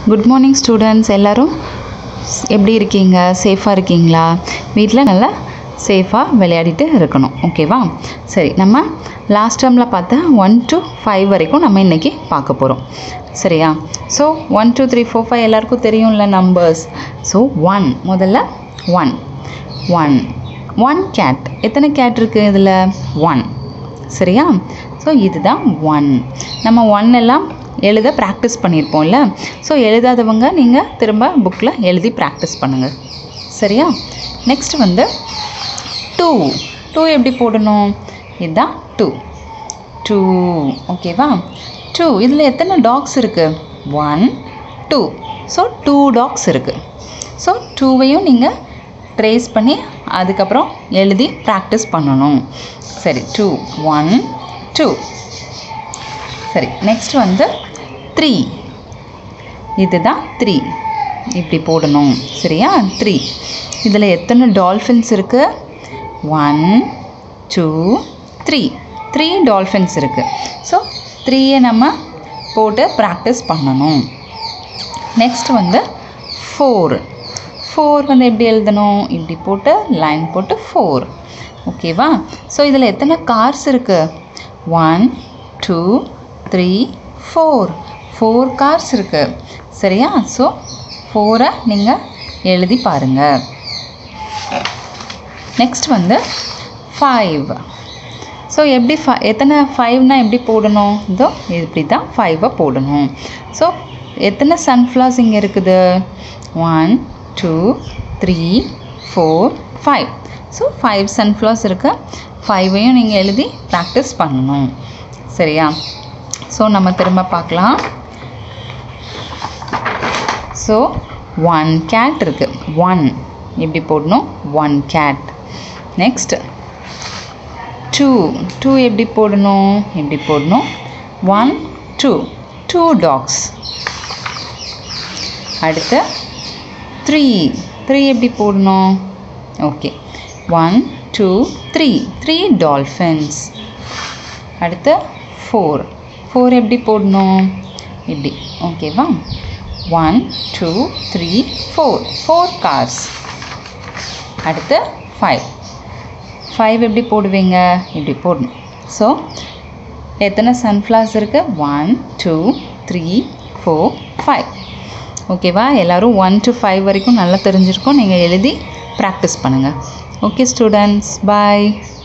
good morning students எல்லோரும் எப்படி இருக்கீங்க சேஃபாக இருக்கீங்களா வீட்டில் நல்லா சேஃபாக விளையாடிட்டு இருக்கணும் ஓகேவா சரி நம்ம லாஸ்ட் டைமில் பார்த்த ஒன் to ஃபைவ் வரைக்கும் நம்ம இன்றைக்கி பார்க்க போகிறோம் சரியா so one two three four five எல்லாருக்கும் தெரியும்ல நம்பர்ஸ் ஸோ ஒன் முதல்ல ஒன் ஒன் ஒன் கேட் எத்தனை கேட் இருக்குது இதில் ஒன் சரியா ஸோ இதுதான் ஒன் நம்ம ஒன் எல்லாம் எழுத ப்ராக்டிஸ் பண்ணியிருப்போம்ல ஸோ எழுதாதவங்க நீங்கள் திரும்ப புக்கில் எழுதி ப்ராக்டிஸ் பண்ணுங்கள் சரியா நெக்ஸ்ட் வந்து டூ டூ எப்படி போடணும் இதுதான் டூ டூ ஓகேவா டூ இதில் எத்தனை டாக்ஸ் இருக்குது one two so two dogs இருக்குது ஸோ டூவையும் நீங்கள் ட்ரேஸ் பண்ணி அதுக்கப்புறம் எழுதி ப்ராக்டிஸ் பண்ணணும் சரி டூ ஒன் டூ சரி நெக்ஸ்ட் வந்து த்ரீ இதுதான் த்ரீ இப்படி போடணும் சரியா த்ரீ இதில் எத்தனை டால்ஃபின்ஸ் இருக்குது one two three three dolphins இருக்குது ஸோ த்ரீயை நம்ம போட்டு ப்ராக்டிஸ் பண்ணணும் நெக்ஸ்ட் வந்து ஃபோர் ஃபோர் வந்து எப்படி எழுதணும் இப்படி போட்டு லைன் போட்டு ஃபோர் ஓகேவா ஸோ இதில் எத்தனை கார்ஸ் இருக்குது one two three four four cars இருக்குது சரியா ஸோ ஃபோரை நீங்கள் எழுதி பாருங்கள் நெக்ஸ்ட் வந்து ஃபைவ் ஸோ எப்படி ஃபை எத்தனை ஃபைவ்னா எப்படி போடணும் இதோ இப்படி தான் ஃபைவை போடணும் ஸோ எத்தனை சன்ஃப்ளவர்ஸ் இங்கே இருக்குது one two three four five so five sunflowers இருக்குது ஃபைவையும் நீங்கள் எழுதி ப்ராக்டிஸ் பண்ணணும் சரியா ஸோ நம்ம திரும்ப பார்க்கலாம் ஸோ ஒன் கேட் இருக்குது ஒன் இப்படி போடணும் one cat next two two எப்படி போடணும் எப்படி போடணும் ஒன் டூ டூ டாக்ஸ் அடுத்து த்ரீ த்ரீ எப்படி போடணும் okay one two three three dolphins அடுத்து ஃபோர் ஃபோர் எப்படி போடணும் இப்படி ஓகேவா one two three four four cars அடுத்து ஃபைவ் ஃபைவ் எப்படி போடுவீங்க இப்படி போடணும் ஸோ எத்தனை சன்ஃப்ளவர்ஸ் இருக்குது one two three four five ஓகேவா எல்லோரும் ஒன் டு ஃபைவ் வரைக்கும் நல்லா தெரிஞ்சிருக்கும் நீங்கள் எழுதி ப்ராக்டிஸ் பண்ணுங்கள் ஓகே ஸ்டூடெண்ட்ஸ் பாய்